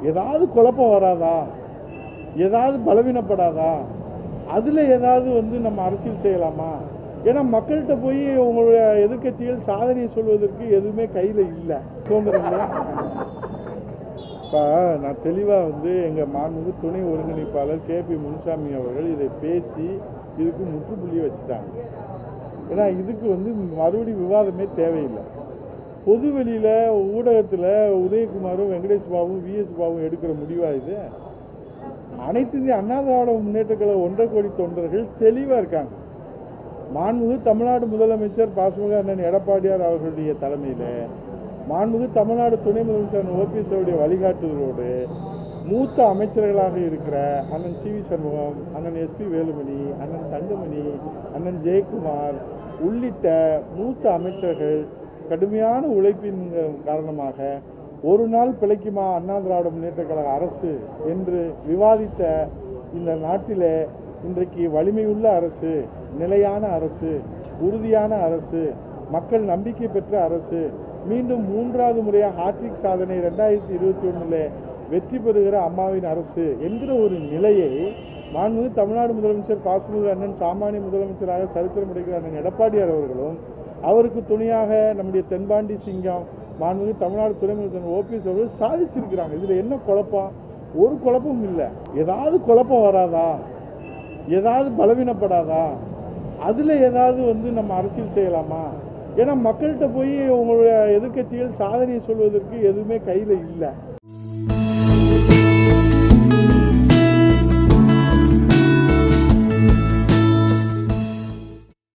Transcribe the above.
ஏதாவது குழப்பம் வராதா ஏதாவது பலவீனப்படாதா அதில் ஏதாவது வந்து நம்ம அரசியல் செய்யலாமா ஏன்னா மக்கள்கிட்ட போய் உங்களுடைய எதிர்க்கட்சிகள் சாதனையை சொல்வதற்கு எதுவுமே கையில் இல்லை சுதந்திரம் இல்லையா இப்போ நான் தெளிவாக வந்து எங்கள் மாண்புமிகு துணை ஒருங்கிணைப்பாளர் கே பி முனுசாமி அவர்கள் இதை பேசி இதுக்கு முற்றுப்புள்ளி வச்சுட்டாங்க ஏன்னா இதுக்கு வந்து மறுபடி விவாதமே தேவையில்லை பொது வெளியில் ஊடகத்தில் உதயகுமாரும் வெங்கடேஷ் பாபுவும் விஎஸ் பாபுவும் எடுக்கிற முடிவா இது அனைத்து இந்திய அண்ணா திராவிட முன்னேற்ற கழக ஒன்றரை கோடி தொண்டர்கள் தெளிவாக இருக்காங்க மாண்புமிகு தமிழ்நாடு முதலமைச்சர் பாசமிகு அண்ணன் எடப்பாடியார் அவர்களுடைய தலைமையில் மாண்புமிகு தமிழ்நாடு துணை முதலமைச்சர் ஓபிஎஸ் அவருடைய வழிகாட்டுதலோடு மூத்த அமைச்சர்களாக இருக்கிற அண்ணன் சி வி சண்முகம் அண்ணன் எஸ்பி வேலுமணி அண்ணன் தங்கமணி அண்ணன் ஜெயக்குமார் உள்ளிட்ட மூத்த அமைச்சர்கள் கடுமையான உழைப்பின் காரணமாக ஒரு நாள் பிழைக்குமா அண்ணா திராவிட முன்னேற்ற கழக அரசு என்று விவாதித்த இந்த நாட்டிலே இன்றைக்கு வலிமையுள்ள அரசு நிலையான அரசு உறுதியான அரசு மக்கள் நம்பிக்கை பெற்ற அரசு மீண்டும் மூன்றாவது முறையாக ஹாட்ரிக் சாதனை ரெண்டாயிரத்தி இருபத்தி ஒன்றில் வெற்றி பெறுகிற அம்மாவின் அரசு என்கிற ஒரு நிலையை மாண்புமிகு தமிழ்நாடு முதலமைச்சர் பாசுமிகு அண்ணன் சாமானிய முதலமைச்சராக சரித்திரம் படைக்கிற அண்ணன் எடப்பாடியார் அவர்களும் அவருக்கு துணையாக நம்முடைய தென்பாண்டி சிங்கம் மாண்புமிகு தமிழ்நாடு துணை முதலமைச்சர் ஓபிஎஸ் அவர்கள் சாதிச்சிருக்கிறாங்க இதில் என்ன குழப்பம் ஒரு குழப்பமும் இல்லை ஏதாவது குழப்பம் வராதா ஏதாவது பலவீனப்படாதா அதில் ஏதாவது வந்து நம்ம அரசியல் செய்யலாமா ஏன்னா மக்கள்கிட்ட போய் உங்களுடைய எதிர்க்கட்சிகள் சாதனையை சொல்வதற்கு எதுவுமே கையில் இல்லை